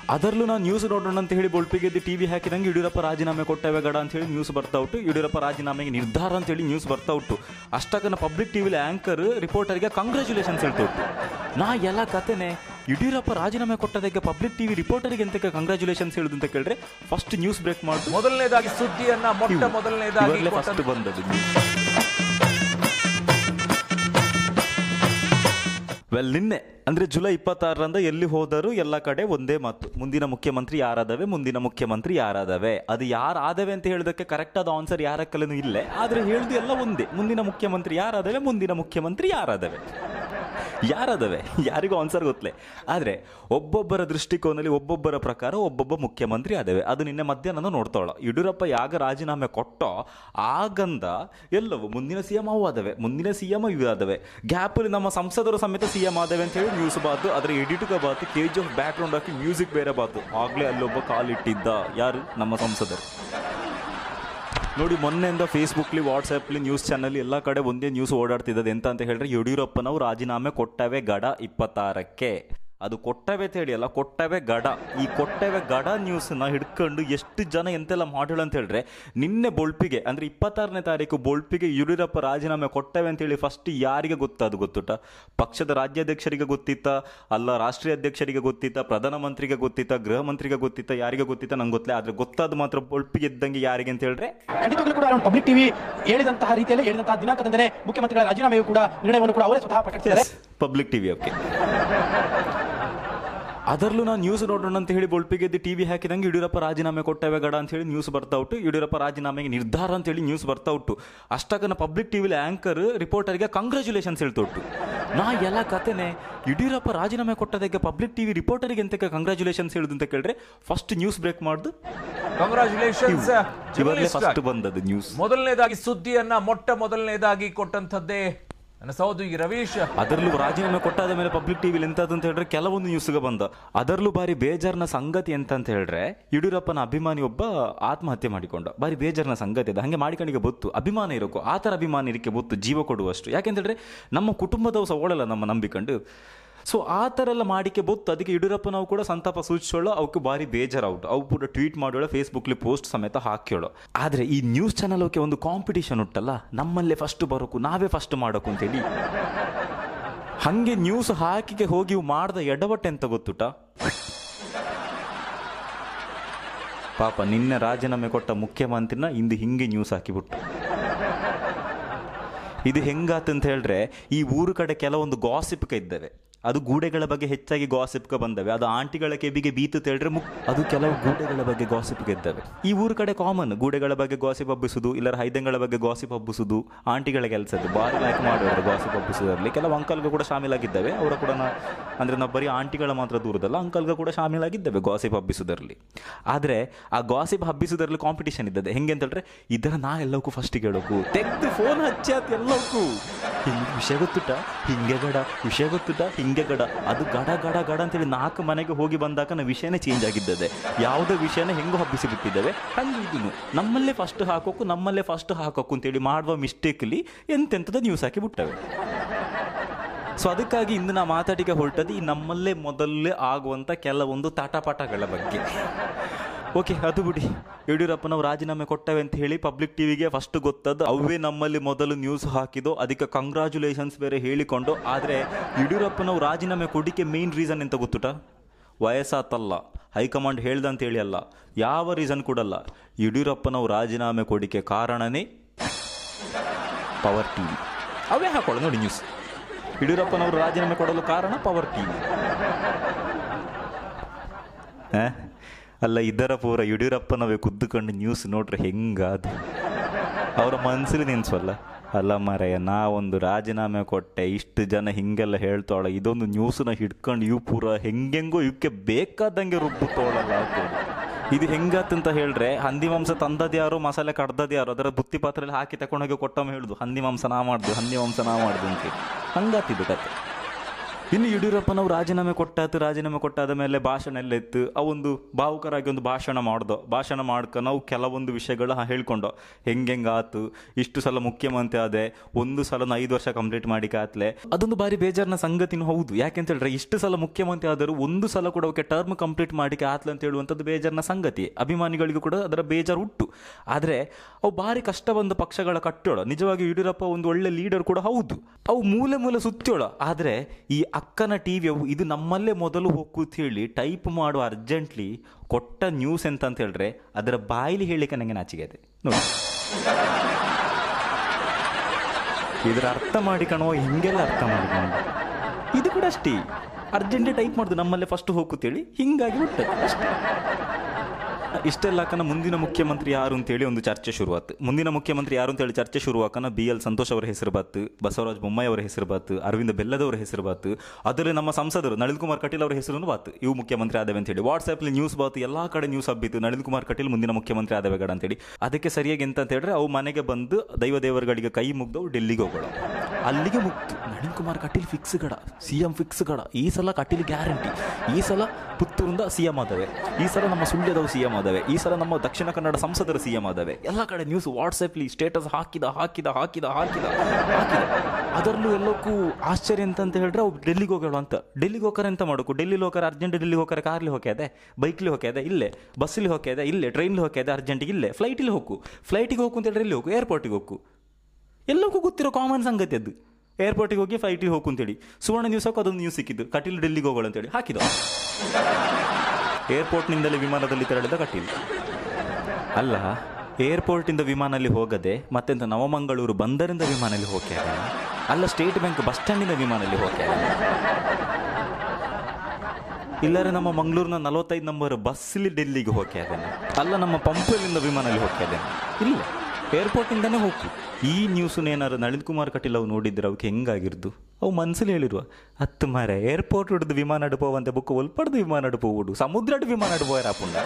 ಅದರಲ್ಲೂ ನಾವು ನ್ಯೂಸ್ ನೋಡೋಣ ಅಂತ ಹೇಳಿ ಬೊಳ್ಪಿಗೆದ್ದು ಟಿ ವಿ ಹಾಕಿದಂಗೆ ಯಡಿಯೂರಪ್ಪ ರಾಜೀನಾಮೆ ಕೊಟ್ಟವೆ ಗಡ ಅಂತ ಹೇಳಿ ನ್ಯೂಸ್ ಬರ್ತಾ ಉಂಟು ಯಡಿಯೂರಪ್ಪ ರಾಜೀನಾಮೆಗೆ ನಿರ್ಧಾರ ಅಂತ ಹೇಳಿ ನ್ಯೂಸ್ ಬರ್ತಾ ಉಂಟು ಅಷ್ಟಕ್ಕನ ಪಬ್ಲಿಕ್ ಟಿವಿಲಿ ಆಂಕರ್ ರಿಪೋರ್ಟರ್ಗೆ ಕಂಗ್ರ್ಯಾಚುಲೇಷನ್ಸ್ ಹೇಳ್ತಾ ಉಂಟು ನಾ ಎಲ್ಲ ಕತೆನೆ ಯಡಿಯೂರಪ್ಪ ರಾಜೀನಾಮೆ ಕೊಟ್ಟದಕ್ಕೆ ಪಬ್ಲಿಕ್ ಟಿವಿ ರಿಪೋರ್ಟರ್ಗೆ ಎಂತಕ್ಕೆ ಕಂಗ್ರ್ಯಾಚುಲೇಷನ್ಸ್ ಹೇಳುದು ಅಂತ ಕೇಳಿದ್ರೆ ಫಸ್ಟ್ ನ್ಯೂಸ್ ಬ್ರೇಕ್ ಮಾಡಿ ಮೊದಲನೇದಾಗಿ ಸುದ್ದಿಯನ್ನ ಮೊಟ್ಟ ಮೊದಲನೇದಾಗಿ ಫಸ್ಟ್ ಕೊಟ್ಟಂತ- ಬಂದದ್ದು ವೆಲ್ ನಿನ್ನೆ ಅಂದ್ರೆ ಜುಲೈ ಇಪ್ಪತ್ತಾರರಂದ ಎಲ್ಲಿ ಹೋದರೂ ಎಲ್ಲ ಕಡೆ ಒಂದೇ ಮಾತು ಮುಂದಿನ ಮುಖ್ಯಮಂತ್ರಿ ಯಾರಾದವೆ ಮುಂದಿನ ಮುಖ್ಯಮಂತ್ರಿ ಯಾರಾದವೆ ಅದು ಯಾರಾದವೆ ಅಂತ ಹೇಳೋದಕ್ಕೆ ಕರೆಕ್ಟ್ ಆದ ಆನ್ಸರ್ ಯಾರ ಕಲ್ಲೂ ಇಲ್ಲೇ ಆದ್ರೆ ಹೇಳುದು ಎಲ್ಲ ಒಂದೇ ಮುಂದಿನ ಮುಖ್ಯಮಂತ್ರಿ ಯಾರಾದವೆ ಮುಂದಿನ ಮುಖ್ಯಮಂತ್ರಿ ಯಾರಾದವೆ ಯಾರದವೆ ಯಾರಿಗೂ ಆನ್ಸರ್ ಗೊತ್ತಲೆ ಆದರೆ ಒಬ್ಬೊಬ್ಬರ ದೃಷ್ಟಿಕೋನಲ್ಲಿ ಒಬ್ಬೊಬ್ಬರ ಪ್ರಕಾರ ಒಬ್ಬೊಬ್ಬ ಮುಖ್ಯಮಂತ್ರಿ ಆದವೆ ಅದು ನಿನ್ನೆ ಮಧ್ಯಾಹ್ನ ನೋಡ್ತಾಳ ಯಡಿಯೂರಪ್ಪ ಯಾಗ ರಾಜೀನಾಮೆ ಕೊಟ್ಟೋ ಆಗಂದ ಎಲ್ಲವೂ ಮುಂದಿನ ಸಿ ಎಂ ಅವು ಆದವೆ ಮುಂದಿನ ಸಿ ಎಂ ಇವು ಆದವೆ ಗ್ಯಾಪಲ್ಲಿ ನಮ್ಮ ಸಂಸದರು ಸಮೇತ ಸಿ ಎಂ ಆದವೆ ಅಂತ ಹೇಳಿ ನ್ಯೂಸ್ ಬಾತು ಅದರ ಎಡಿಟ್ಗೆ ಬಾತು K G F background ಹಾಕಿ ಮ್ಯೂಸಿಕ್ ಬೇರೆ ಬಾತು ಆಗ್ಲೇ ಅಲ್ಲೊಬ್ಬ ಕಾಲಿಟ್ಟಿದ್ದ ಯಾರು ನಮ್ಮ ಸಂಸದರು ನೋಡಿ ಮೊನ್ನೆಯಿಂದ ಫೇಸ್ಬುಕ್ಲಿ ವಾಟ್ಸಪ್ಲಿ ನ್ಯೂಸ್ ಚಾನಲ್ ಎಲ್ಲ ಕಡೆ ಒಂದೇ ನ್ಯೂಸ್ ಓಡಾಡ್ತಿದ್ದದೆ ಎಂತ ಅಂತ ಹೇಳಿದ್ರೆ ಯಡಿಯೂರಪ್ಪನವು ರಾಜೀನಾಮೆ ಕೊಟ್ಟವೆ ಗಡ ಇಪ್ಪತ್ತಾರಕ್ಕೆ ಅದು ಕೊಟ್ಟವೆ ಅಂತ ಹೇಳಿ ಅಲ್ಲ ಕೊಟ್ಟವೆ ಗಡ ಈ ಕೊಟ್ಟವೆ ಗಡ ನ್ಯೂಸ್ನ ಹಿಡ್ಕೊಂಡು ಎಷ್ಟು ಜನ ಎಂತೆಲ್ಲ ಮಾಡೋಳು ಅಂತ ಹೇಳಿದ್ರೆ ನಿನ್ನೆ ಬೊಳ್ಪಿಗೆ ಅಂದ್ರೆ ಇಪ್ಪತ್ತಾರನೇ ತಾರೀಕು ಬೊಳ್ಪಿಗೆ ಯಡಿಯೂರಪ್ಪ ರಾಜೀನಾಮೆ ಕೊಟ್ಟವೆ ಅಂತ ಹೇಳಿ ಫಸ್ಟ್ ಯಾರಿಗೆ ಗೊತ್ತಾದು ಗೊತ್ತುಟ ಪಕ್ಷದ ರಾಜ್ಯಾಧ್ಯಕ್ಷರಿಗೆ ಗೊತ್ತಿತ್ತ ಅಲ್ಲ ರಾಷ್ಟ್ರೀಯ ಅಧ್ಯಕ್ಷರಿಗೆ ಗೊತ್ತಿತ್ತ ಪ್ರಧಾನಮಂತ್ರಿಗೆ ಗೊತ್ತಿತ್ತ ಗೃಹ ಮಂತ್ರಿಗೆ ಗೊತ್ತಿತ್ತ ಯಾರಿಗೆ ಗೊತ್ತಿತ್ತ ನಂಗೆ ಗೊತ್ತಿಲ್ಲ ಆದ್ರೆ ಗೊತ್ತಾದ ಮಾತ್ರ ಬೊಳ್ಪಿಗೆ ಇದ್ದಂಗೆ ಯಾರಿಗೆ ಅಂತ ಹೇಳಿದ್ರೆ ಖಂಡಿತವಾಗ್ಲೂ ಕೂಡ ಪಬ್ಲಿಕ್ ಟಿವಿ ಹೇಳಿದಂತಹ ರೀತಿಯಲ್ಲಿ ಹೇಳಿದಂತಹ ದಿನಾಂಕದಂದೇ ಮುಖ್ಯಮಂತ್ರಿಗಳ ರಾಜೀನಾಮೆಯು ಕೂಡ ನಿರ್ಣಯವನ್ನು ಕೂಡ ಅವರೇ ಸ್ವತಃ ಪ್ರಕಟಿಸಿದ್ದಾರೆ ಪಬ್ಲಿಕ್ ಟಿವಿ ಓಕೆ ಅದರಲ್ಲೂ ನಾವು ನ್ಯೂಸ್ ನೋಡೋಣ ಅಂತ ಹೇಳಿ ಬೊಳ್ಪಿಗೆದ್ದು ಟಿ ವಿ ಹಾಕಿದಂಗೆ ಯಡಿಯೂರಪ್ಪ ರಾಜೀನಾಮೆ ಕೊಟ್ಟವೆ ಗಡ ಅಂತ ಹೇಳಿ ನ್ಯೂಸ್ ಬರ್ತಾ ಉಂಟು ಯಡಿಯೂರಪ್ಪ ರಾಜೀನಾಮೆಗೆ ನಿರ್ಧಾರ ಅಂತ ಹೇಳಿ ನ್ಯೂಸ್ ಬರ್ತಾ ಉಂಟು ಅಷ್ಟಕ್ಕನ ಪಬ್ಲಿಕ್ ಟಿವಿಲಿ ಆಂಕರ್ ರಿಪೋರ್ಟರ್ಗೆ ಕಂಗ್ರ್ಯಾಚುಲೇಷನ್ಸ್ ಹೇಳ್ತಾ ಉಂಟು ನಾ ಎಲ್ಲ ಕತೆನೆ ಯಡಿಯೂರಪ್ಪ ರಾಜೀನಾಮೆ ಕೊಟ್ಟದಕ್ಕೆ ಪಬ್ಲಿಕ್ ಟಿವಿ ರಿಪೋರ್ಟರ್ಗೆ ಎಂತಕ್ಕೆ ಕಂಗ್ರ್ಯಾಚುಲೇಷನ್ಸ್ ಹೇಳುದು ಅಂತ ಕೇಳಿದ್ರೆ ಫಸ್ಟ್ ನ್ಯೂಸ್ ಬ್ರೇಕ್ ಮಾಡುದು ಕಂಗ್ರಾಚುಲೇಷನ್ಸ್ ಇವಾಗಲೇ ಫಸ್ಟ್ ಬಂದದ್ದು ನ್ಯೂಸ್ ಮೊದಲನೇದಾಗಿ ಸುದ್ದಿಯನ್ನ ಮೊಟ್ಟ ಮೊದಲನೇದಾಗಿ ಕೊಟ್ಟಂತದ್ದೇ ನನ್ನ ಸಹೋದರಿ ರವೀಶ್ ಅದರಲ್ಲೂ ರಾಜೀನಾಮೆ ಕೊಟ್ಟಾದ ಮೇಲೆ ಪಬ್ಲಿಕ್ ಟಿವಿಲಿ ಎಂತದ್ದು ಅಂತ ಹೇಳಿದ್ರೆ ಕೆಲವೊಂದು ನ್ಯೂಸ್ಗೆ ಬಂದ ಅದರಲ್ಲೂ ಬಾರಿ ಬೇಜಾರ್ನ ಸಂಗತಿ ಎಂತ ಅಂತ ಹೇಳಿದ್ರೆ ಯಡಿಯೂರಪ್ಪನ ಅಭಿಮಾನಿ ಒಬ್ಬ ಆತ್ಮಹತ್ಯೆ ಮಾಡಿಕೊಂಡ ಬಾರಿ ಬೇಜಾರ್ನ ಸಂಗತಿ ಅದು ಹಾಗೆ ಮಾಡಿಕಣಿಗೆ ಬೊತ್ತು ಅಭಿಮಾನ ಇರೋಕು ಆ ಥರ ಅಭಿಮಾನ ಇರಕ್ಕೆ ಬೊತ್ತು ಜೀವ ಕೊಡುವಷ್ಟು ಯಾಕೆಂತ ಹೇಳಿದ್ರೆ ನಮ್ಮ ಕುಟುಂಬದವು ಸಹ ಓಡಲ್ಲ ನಮ್ಮ ನಂಬಿಕೊಂಡು ಸೊ ಆ ಥರ ಎಲ್ಲ ಮಾಡಿಕೆ ಬೊತ್ತು ಅದಕ್ಕೆ ಯಡಿಯೂರಪ್ಪ ನಾವು ಕೂಡ ಸಂತಾಪ ಸೂಚಿಸೋಳು ಅವಕ್ಕೆ ಭಾರಿ ಬೇಜಾರೌಟು ಅವು ಕೂಡ ಟ್ವೀಟ್ ಮಾಡೋಳು ಫೇಸ್ಬುಕ್ಲಿ ಪೋಸ್ಟ್ ಸಮೇತ ಹಾಕ್ಯೋಳು ಆದರೆ ಈ ನ್ಯೂಸ್ ಚಾನಲ್ ಅವಕ್ಕೆ ಒಂದು ಕಾಂಪಿಟಿಷನ್ ಉಂಟಲ್ಲ ನಮ್ಮಲ್ಲೇ ಫಸ್ಟ್ ಬರೋಕು ನಾವೇ ಫಸ್ಟ್ ಮಾಡೋಕು ಅಂತೇಳಿ ಹಂಗೆ ನ್ಯೂಸ್ ಹಾಕಿಗೆ ಹೋಗಿ ಇವು ಮಾಡ್ದ ಎಡವಟ್ಟೆ ಅಂತ ಗೊತ್ತುಟ ಪಾಪ ನಿನ್ನೆ ರಾಜೀನಾಮೆ ಕೊಟ್ಟ ಮುಖ್ಯಮಂತ್ರಿನ ಇಂದು ಹಿಂಗೆ ನ್ಯೂಸ್ ಹಾಕಿಬಿಟ್ಟು ಇದು ಹೆಂಗಾತು ಅಂತ ಹೇಳಿದ್ರೆ ಈ ಊರು ಕಡೆ ಕೆಲವೊಂದು ಗಾಸಿಪ್ಕ ಇದ್ದಾವೆ ಅದು ಗೂಡೆಗಳ ಬಗ್ಗೆ ಹೆಚ್ಚಾಗಿ ಗಾಸಿಪ್ಕ ಬಂದವೆ ಅದು ಆಂಟಿಗಳ ಕೆಬಿಗೆ ಬೀತು ಅಂತ ಹೇಳಿದ್ರೆ ಮುಕ್ ಅದು ಕೆಲವು ಗೂಡೆಗಳ ಬಗ್ಗೆ ಗಾಸಿಪ್ಗೆ ಇದ್ದಾವೆ ಈ ಊರು ಕಡೆ ಕಾಮನ್ ಗೂಡೆಗಳ ಬಗ್ಗೆ ಗಾಸಿಪ್ ಹಬ್ಬಿಸುದು ಇಲ್ಲರ ಹೈದಂಗಳ ಬಗ್ಗೆ ಗಾಸಿಪ್ ಹಬ್ಬಿಸುದು ಆಂಟಿಗಳ ಕೆಲಸದ್ದು ಬಾರಿ ಲೈಕ್ ಮಾಡೋರು ಗಾಸಿಪ್ ಹಬ್ಬಿಸೋದ್ರಲ್ಲಿ ಕೆಲವು ಅಂಕಲ್ಗಳು ಕೂಡ ಶಾಮೀಲಾಗಿದ್ದಾವೆ ಅವರ ಕೂಡ ನಾ ಅಂದರೆ ನಾವು ಬರೀ ಆಂಟಿಗಳ ಮಾತ್ರ ದೂರದಲ್ಲ ಅಂಕಲ್ಗಳು ಕೂಡ ಶಾಮೀಲಾಗಿದ್ದಾವೆ ಗಾಸಿಪ್ ಹಬ್ಬಿಸೋದ್ರಲ್ಲಿ ಆದರೆ ಆ ಗಾಸಿಪ್ ಹಬ್ಬಿಸೋದ್ರಲ್ಲಿ ಕಾಂಪಿಟೇಷನ್ ಇದ್ದದೆ ಹೆಂಗೆ ಅಂತ ಹೇಳಿದ್ರೆ ಇದರ ನಾ ಎಲ್ಲಕ್ಕೂ ಫಸ್ಟಿಗೆ ಹೇಳೋಕು ತೆಗ್ದು ಫೋನ್ ಹಚ್ಚಿ ಆತ ಎಲ್ಲಕ್ಕೂ ಹಿಂಗೆ ವಿಷಯ ಗೊತ್ತುಟ ಹಿಂಗೆ ಗಡ ವಿಷಯ ಗೊತ್ತುಟ ಹಿಂಗೆ ಗಡ ಅದು ಗಡ ಗಡ ಗಡ ಅಂತೇಳಿ ನಾಲ್ಕು ಮನೆಗೆ ಹೋಗಿ ಬಂದಾಗ ನಾವು ವಿಷಯನೇ ಚೇಂಜ್ ಆಗಿದ್ದದೆ ಯಾವುದೋ ವಿಷಯನ ಹೆಂಗೋ ಹಬ್ಬಿಸಿ ಬಿಟ್ಟಿದ್ದೇವೆ ಹಂಗೆ ಇದನ್ನು ನಮ್ಮಲ್ಲೇ ಫಸ್ಟ್ ಹಾಕೋಕು ನಮ್ಮಲ್ಲೇ ಫಸ್ಟ್ ಹಾಕೋಕು ಅಂತೇಳಿ ಮಾಡುವ ಮಿಸ್ಟೇಕಲ್ಲಿ ಎಂತೆಂಥದ್ದು ನ್ಯೂಸ್ ಹಾಕಿ ಬಿಟ್ಟವೆ ಸೊ ಅದಕ್ಕಾಗಿ ಇಂದು ನಾ ಮಾತಾಡಿಗೆ ಹೊರಟದ್ದು ಈ ನಮ್ಮಲ್ಲೇ ಮೊದಲೇ ಆಗುವಂಥ ಕೆಲವೊಂದು ತಾಟಪಾಟಗಳ ಬಗ್ಗೆ ಓಕೆ ಅದು ಬಿಡಿ ಯಡಿಯೂರಪ್ಪನವು ರಾಜೀನಾಮೆ ಕೊಟ್ಟವೆ ಅಂತ ಹೇಳಿ ಪಬ್ಲಿಕ್ ಟಿವಿಗೆ ಫಸ್ಟ್ ಗೊತ್ತದ್ದು ಅವೇ ನಮ್ಮಲ್ಲಿ ಮೊದಲು ನ್ಯೂಸ್ ಹಾಕಿದ್ದು ಅದಕ್ಕೆ ಕಂಗ್ರಾಚುಲೇಷನ್ಸ್ ಬೇರೆ ಹೇಳಿಕೊಂಡು ಆದರೆ ಯಡಿಯೂರಪ್ಪನವು ರಾಜೀನಾಮೆ ಕೊಡಿಕೆ ಮೇನ್ ರೀಸನ್ ಎಂತ ಗೊತ್ತುಟ ವಯಸ್ಸಾತಲ್ಲ ಹೈಕಮಾಂಡ್ ಹೇಳ್ದ ಅಂತ ಹೇಳಿ ಅಲ್ಲ ಯಾವ ರೀಸನ್ ಕೊಡಲ್ಲ ಯಡಿಯೂರಪ್ಪನವು ರಾಜೀನಾಮೆ ಕೊಡಿಕೆ ಕಾರಣನೇ ಪವರ್ ಟಿವಿ ಅವೇ ಹಾಕೊಳ್ಳ ನೋಡಿ ನ್ಯೂಸ್ ಯಡಿಯೂರಪ್ಪನವರು ರಾಜೀನಾಮೆ ಕೊಡಲು ಕಾರಣ ಪವರ್ ಟಿವಿ ಅಲ್ಲ ಇದರ ಪೂರ ಯಡಿಯೂರಪ್ಪನವೇ ಕುದ್ದುಕೊಂಡು ನ್ಯೂಸ್ ನೋಡ್ರೆ ಹೆಂಗಾದು ಅವರ ಮನಸ್ಸಲ್ಲಿ ನೆನ್ಸಲ್ಲ ಅಲ್ಲ ಮಾರಯ್ಯ ನಾ ಒಂದು ರಾಜೀನಾಮೆ ಕೊಟ್ಟೆ ಇಷ್ಟು ಜನ ಹಿಂಗೆಲ್ಲ ಹೇಳ್ತಾಳ ಇದೊಂದು ನ್ಯೂಸ್ನ ಹಿಡ್ಕೊಂಡು ಇವು ಪೂರ ಹೆಂಗೆಂಗೋ ಇವಕ್ಕೆ ಬೇಕಾದಂಗೆ ರುಬ್ಬುತ್ತೋಳಲ್ಲ ಅಂತೇಳಿ ಇದು ಹೆಂಗಾತಂತ ಹೇಳ್ರೆ ಹಂದಿ ಮಾಂಸ ತಂದದ್ದು ಯಾರು ಮಸಾಲೆ ಕಡ್ದದ್ದು ಯಾರು ಅದರ ಬುತ್ತಿ ಪಾತ್ರೆಯಲ್ಲಿ ಹಾಕಿ ತಕೊಂಡೋಗಿ ಕೊಟ್ಟಮ್ಮ ಹೇಳುದು ಹಂದಿ ಮಾಂಸ ನಾ ಮಾಡ್ದು ಹಂದಿ ಮಾಂಸ ನಾ ಮಾಡ್ದು ಅಂತೇಳಿ ಹಂಗಾತಿದ್ದು ಕತೆ ಇನ್ನು ಯಡಿಯೂರಪ್ಪನವ್ರು ರಾಜೀನಾಮೆ ಕೊಟ್ಟಾತು ರಾಜೀನಾಮೆ ಕೊಟ್ಟಾದ ಮೇಲೆ ಭಾಷಣ ಎಲ್ಲ ಇತ್ತು ಅವೊಂದು ಭಾವುಕರಾಗಿ ಒಂದು ಭಾಷಣ ಮಾಡ್ದೋ ಭಾಷಣ ಮಾಡ್ಕ ನಾವು ಕೆಲವೊಂದು ವಿಷಯಗಳ ಹೇಳ್ಕೊಂಡೋ ಹೆಂಗೆಂಗ್ ಆತು ಇಷ್ಟು ಸಲ ಮುಖ್ಯಮಂತ್ರಿ ಆದೆ ಒಂದು ಸಲ ಐದು ವರ್ಷ ಕಂಪ್ಲೀಟ್ ಮಾಡಿ ಆತ್ಲೆ ಅದೊಂದು ಬಾರಿ ಬೇಜಾರಿನ ಸಂಗತಿನೂ ಹೌದು ಯಾಕೆಂತ ಹೇಳಿದ್ರೆ ಇಷ್ಟು ಸಲ ಮುಖ್ಯಮಂತ್ರಿ ಆದರೂ ಒಂದು ಸಲ ಕೂಡ ಅವಕ್ಕೆ ಟರ್ಮ್ ಕಂಪ್ಲೀಟ್ ಮಾಡಿಕೆ ಆತ್ಲೆ ಅಂತ ಹೇಳುವಂಥದ್ದು ಬೇಜಾರಿನ ಸಂಗತಿ ಅಭಿಮಾನಿಗಳಿಗೂ ಕೂಡ ಅದರ ಬೇಜಾರು ಉಂಟು ಆದರೆ ಅವು ಭಾರಿ ಕಷ್ಟ ಬಂದ ಪಕ್ಷಗಳ ಕಟ್ಟೋಳ ನಿಜವಾಗಿ ಯಡಿಯೂರಪ್ಪ ಒಂದು ಒಳ್ಳೆ ಲೀಡರ್ ಕೂಡ ಹೌದು ಅವು ಮೂಲೆ ಮೂಲೆ ಸುತ್ತೋಳ ಆದರೆ ಈ ಅಕ್ಕನ ಟಿವಿ ಅವು ಇದು ನಮ್ಮಲ್ಲೇ ಮೊದಲು ಹೋಗ್ಕೂತ್ ಹೇಳಿ ಟೈಪ್ ಮಾಡುವ ಅರ್ಜೆಂಟ್ಲಿ ಕೊಟ್ಟ ನ್ಯೂಸ್ ಎಂತ ಅಂತ ಹೇಳಿದ್ರೆ ಅದರ ಬಾಯಿಲಿ ಹೇಳಿಕೆ ನನಗೆ ನಾಚಿಕೆ ಇದೆ ನೋಡಿ ಇದರ ಅರ್ಥ ಮಾಡಿಕಣೋ ಹಿಂಗೆಲ್ಲ ಅರ್ಥ ಮಾಡಿಕೊಂಡು ಇದು ಕೂಡ ಅಷ್ಟೇ ಅರ್ಜೆಂಟ್ ಟೈಪ್ ಮಾಡುದು ನಮ್ಮಲ್ಲೇ ಫಸ್ಟ್ ಹೋಗುತ್ತೇಳಿ ಹಿಂಗಾಗಿ ಬಿಟ್ಟದ್ದು ಅಷ್ಟೇ ಇಷ್ಟೆಲ್ಲ ಹಾಕನ ಮುಂದಿನ ಮುಖ್ಯಮಂತ್ರಿ ಯಾರು ಅಂತೇಳಿ ಒಂದು ಚರ್ಚೆ ಶುರುವಾತು ಮುಂದಿನ ಮುಖ್ಯಮಂತ್ರಿ ಯಾರು ಅಂತೇಳಿ ಚರ್ಚೆ ಶುರುವಾಕನ ಬಿ ಎಲ್ ಸಂತೋಷ್ ಅವರ ಹೆಸರು ಬಾತು ಬಸವರಾಜ ಬೊಮ್ಮಾಯಿ ಅವರ ಹೆಸರು ಬಾತು ಅರವಿಂದ ಬೆಲ್ಲದವರ ಹೆಸರು ಬಾತು ಅದರಲ್ಲಿ ನಮ್ಮ ಸಂಸದರು ನಳಿನ್ ಕುಮಾರ್ ಕಟೀಲ್ ಅವರ ಹೆಸರು ಬಾತು ಇವು ಮುಖ್ಯಮಂತ್ರಿ ಆದವೆ ಅಂತ ಹೇಳಿ ವಾಟ್ಸ್ಆ್ಯಪ್ಲಿ ನ್ಯೂಸ್ ಬಾತು ಎಲ್ಲಾ ಕಡೆ ನ್ಯೂಸ್ ಹಬ್ಬಿತ್ತು ನಳಿನ್ ಕುಮಾರ್ ಕಟೀಲ್ ಮುಂದಿನ ಮುಖ್ಯಮಂತ್ರಿ ಆದವೆ ಗಡ ಅಂತೇಳಿ ಅದಕ್ಕೆ ಸರಿಯಾಗಿ ಎಂತ ಅಂತ ಹೇಳಿದ್ರೆ ಅವು ಮನೆಗೆ ಬಂದು ದೈವ ದೇವರುಗಳಿಗೆ ಕೈ ಮುಗ್ದವು ಡೆಲ್ಲಿಗೆ ಹೋಗೋಣ ಅಲ್ಲಿಗೆ ಮುಗ್ತು ನಳಿನ್ ಕುಮಾರ್ ಕಟೀಲ್ ಫಿಕ್ಸ್ ಗಡ ಸಿ ಎಂ ಫಿಕ್ಸ್ ಗಡ ಈ ಸಲ ಕಟೀಲ್ ಗ್ಯಾರಂಟಿ ಈ ಸಲ ಪುತ್ತೂರಿಂದ ಸಿ ಎಂ ಆದವೆ ಈ ಸಲ ನಮ್ಮ ಸುಳ್ಯದವು ಸಿ ಎಂ ಆದವೆ ಈ ಸಲ ನಮ್ಮ ದಕ್ಷಿಣ ಕನ್ನಡ ಸಂಸದರು ಸಿ ಎಂ ಆದವೆ ಎಲ್ಲ ಕಡೆ ನ್ಯೂಸ್ ವಾಟ್ಸಪ್ಲಿ ಸ್ಟೇಟಸ್ ಹಾಕಿದ ಹಾಕಿದ ಹಾಕಿದ ಹಾಕಿದ ಹಾಕಿದ ಅದರಲ್ಲೂ ಎಲ್ಲಕ್ಕೂ ಆಶ್ಚರ್ಯ ಅಂತ ಅಂತ ಹೇಳಿದ್ರೆ ಅವು ಡೆಲ್ಲಿಗೆ ಹೋಗೋಣ ಅಂತ ಡೆಲ್ಲಿಗೆ ಹೋಗಾರೆ ಎಂತ ಮಾಡಬೇಕು ಡೆಲ್ಲಿಲಿ ಹೋಗಾರೆ ಅರ್ಜೆಂಟ್ ಡೆಲ್ಲಿಗೆ ಹೋಗಾರೆ ಕಾರ್ಲಿ ಹೋಗ್ಯಾದೆ ಬೈಕ್ಲಿ ಹೋಗ್ಯಾದೆ ಇಲ್ಲೇ ಬಸ್ಸಲ್ಲಿ ಹೋಗ್ಯಾದೆ ಇಲ್ಲೇ ಟ್ರೈನ್ಲಿ ಹೋಗ್ಯಾದೆ ಅರ್ಜೆಂಟಿಗೆ ಇಲ್ಲೇ ಫ್ಲೈಟಿಗೆ ಹೋಗು ಫ್ಲೈಟಿಗೆ ಹೋಗು ಅಂತ ಹೇಳಿದ್ರೆ ಎಲ್ಲಿ ಹೋಗು ಏರ್ಪೋರ್ಟಿಗೆ ಹೋಗು ಎಲ್ಲಕ್ಕೂ ಗೊತ್ತಿರೋ ಕಾಮನ್ ಸಂಗತಿ ಅದು ಏರ್ಪೋರ್ಟಿಗೆ ಹೋಗಿ ಫ್ಲೈಟಿಗೆ ಹೋಗು ಅಂತೇಳಿ ಸುವರ್ಣ ನ್ಯೂಸ್ ಹಾಕೋ ಅದೊಂದು ನ್ಯೂಸ್ ಸಿಕ್ಕಿದ್ದು ಕಟೀಲ್ ಡೆಲ್ಲಿಗೆ ಹೋಗೋಣ ಅಂತೇಳಿ ಹಾಕಿದ ಏರ್ಪೋರ್ಟ್ನಿಂದಲೇ ವಿಮಾನದಲ್ಲಿ ತೆರಳಿದ ಕಟೀಲ್ ಅಲ್ಲ ಏರ್ಪೋರ್ಟಿಂದ ವಿಮಾನಲ್ಲಿ ಹೋಗದೆ ಮತ್ತೆಂತ ನವಮಂಗಳೂರು ಬಂದರಿಂದ ವಿಮಾನಲ್ಲಿ ಹೋಗ್ಯಾರ ಅಲ್ಲ ಸ್ಟೇಟ್ ಬ್ಯಾಂಕ್ ಬಸ್ ಸ್ಟ್ಯಾಂಡಿಂದ ವಿಮಾನಲ್ಲಿ ಹೋಗ್ಯಾರ ಇಲ್ಲರೆ ನಮ್ಮ ಮಂಗಳೂರಿನ ನಲವತ್ತೈದು ನಂಬರ್ ಬಸ್ಸಲ್ಲಿ ಡೆಲ್ಲಿಗೆ ಹೋಗ್ಯಾದೇನೆ ಅಲ್ಲ ನಮ್ಮ ಪಂಪಲ್ಲಿಂದ ವಿಮಾನಲ್ಲಿ ಹೋಗ್ಯಾದೇನೆ ಇಲ್ಲ ಏರ್ಪೋರ್ಟಿಂದನೇ ಹೋಗು ಈ ನ್ಯೂಸನ್ನ ಏನಾರು ನಳಿನ್ ಕುಮಾರ್ ಕಟೀಲ್ ಅವು ನೋಡಿದ್ರೆ ಅವಕ್ಕೆ ಹೆಂಗಾಗಿರ್ದು ಅವು ಮನ್ಸಲ್ಲಿ ಹೇಳಿರುವ ಹತ್ತು ಮರ ಏರ್ಪೋರ್ಟ್ ಹಿಡಿದು ವಿಮಾನ ಅಡುಪೋವಂತೆ ಬುಕ್ ಒಲ್ಪಡ್ದು ವಿಮಾನ ಅಡುಪೋಡು ಸಮುದ್ರ ವಿಮಾನ ಅಡುಪೋಯರ ಪುಂಡ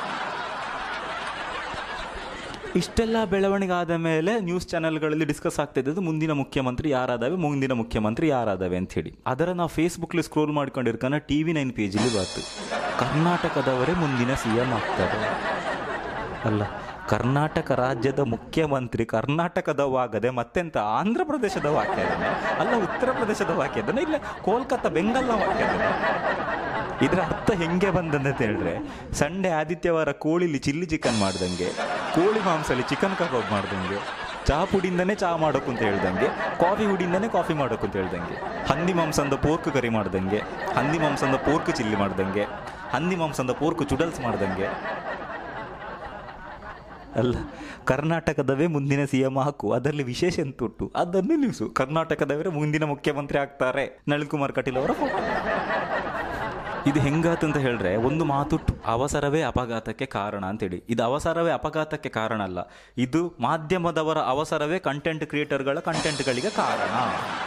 ಇಷ್ಟೆಲ್ಲ ಬೆಳವಣಿಗೆ ಆದ ಮೇಲೆ ನ್ಯೂಸ್ ಚಾನೆಲ್ಗಳಲ್ಲಿ ಡಿಸ್ಕಸ್ ಆಗ್ತಾ ಇದ್ದದ್ದು ಮುಂದಿನ ಮುಖ್ಯಮಂತ್ರಿ ಯಾರಾದವೆ ಮುಂದಿನ ಮುಖ್ಯಮಂತ್ರಿ ಯಾರಾದವೆ ಅಂತ ಹೇಳಿ ಅದರ ನಾವು ಫೇಸ್ಬುಕ್ಲಿ ಸ್ಕ್ರೋಲ್ ಮಾಡ್ಕೊಂಡಿರ್ಕನ ಟಿ ವಿ ನೈನ್ ಪೇಜಲ್ಲಿ ಬಾತು ಕರ್ನಾಟಕದವರೇ ಮುಂದಿನ ಸಿ ಎಂ ಆಗ್ತಾರೆ ಅಲ್ಲ ಕರ್ನಾಟಕ ರಾಜ್ಯದ ಮುಖ್ಯಮಂತ್ರಿ ಕರ್ನಾಟಕದವಾಗದೆ ಮತ್ತೆಂತ ಆಂಧ್ರ ಪ್ರದೇಶದ ವಾಕ್ಯ ಅಲ್ಲ ಉತ್ತರ ಪ್ರದೇಶದ ವಾಕ್ಯ ಇಲ್ಲ ಕೋಲ್ಕತ್ತಾ ಬೆಂಗಾಲ್ನ ವಾಕ್ಯ ಇದರ ಅರ್ಥ ಹೆಂಗೆ ಬಂದಂತ ಹೇಳಿದ್ರೆ ಸಂಡೇ ಆದಿತ್ಯವಾರ ಕೋಳಿಲಿ ಚಿಲ್ಲಿ ಚಿಕನ್ ಮಾಡ್ದಂಗೆ ಕೋಳಿ ಮಾಂಸಲಿ ಚಿಕನ್ ಕಬಾಬ್ ಮಾಡ್ದಂಗೆ ಚಹಾ ಪುಡಿಯಿಂದನೇ ಚಹಾ ಮಾಡೋಕು ಅಂತ ಹೇಳ್ದಂಗೆ ಕಾಫಿ ಹುಡಿಯಿಂದನೇ ಕಾಫಿ ಮಾಡೋಕು ಅಂತ ಹೇಳ್ದಂಗೆ ಹಂದಿ ಮಾಂಸಂದ ಪೋರ್ಕ್ ಕರಿ ಮಾಡ್ದಂಗೆ ಹಂದಿ ಮಾಂಸಂದ ಪೋರ್ಕ್ ಚಿಲ್ಲಿ ಮಾಡ್ದಂಗೆ ಹಂದಿ ಮಾಂಸಂದ ಪೋರ್ಕ್ ಚುಡಲ್ಸ್ ಮಾಡ್ದಂಗೆ ಅಲ್ಲ ಕರ್ನಾಟಕದವೇ ಮುಂದಿನ ಸಿ ಎಂ ಹಾಕು ಅದರಲ್ಲಿ ವಿಶೇಷ ಎಂತ ಉಂಟು ಅದನ್ನು ನಿಲ್ಲಿಸು ಕರ್ನಾಟಕದವರೇ ಮುಂದಿನ ಮುಖ್ಯಮಂತ್ರಿ ಆಗ್ತಾರೆ ನಳಿನ್ ಕುಮಾರ್ ಕಟೀಲ್ ಅವರ ಫೋಟೋ ಇದು ಹೆಂಗಾತು ಅಂತ ಹೇಳಿದ್ರೆ ಒಂದು ಮಾತುಟ್ಟು ಅವಸರವೇ ಅಪಘಾತಕ್ಕೆ ಕಾರಣ ಅಂತೇಳಿ ಇದು ಅವಸರವೇ ಅಪಘಾತಕ್ಕೆ ಕಾರಣ ಅಲ್ಲ ಇದು ಮಾಧ್ಯಮದವರ ಅವಸರವೇ ಕಂಟೆಂಟ್ ಕ್ರಿಯೇಟರ್ಗಳ ಕಂಟೆಂಟ್ಗಳಿಗೆ ಕಾರಣ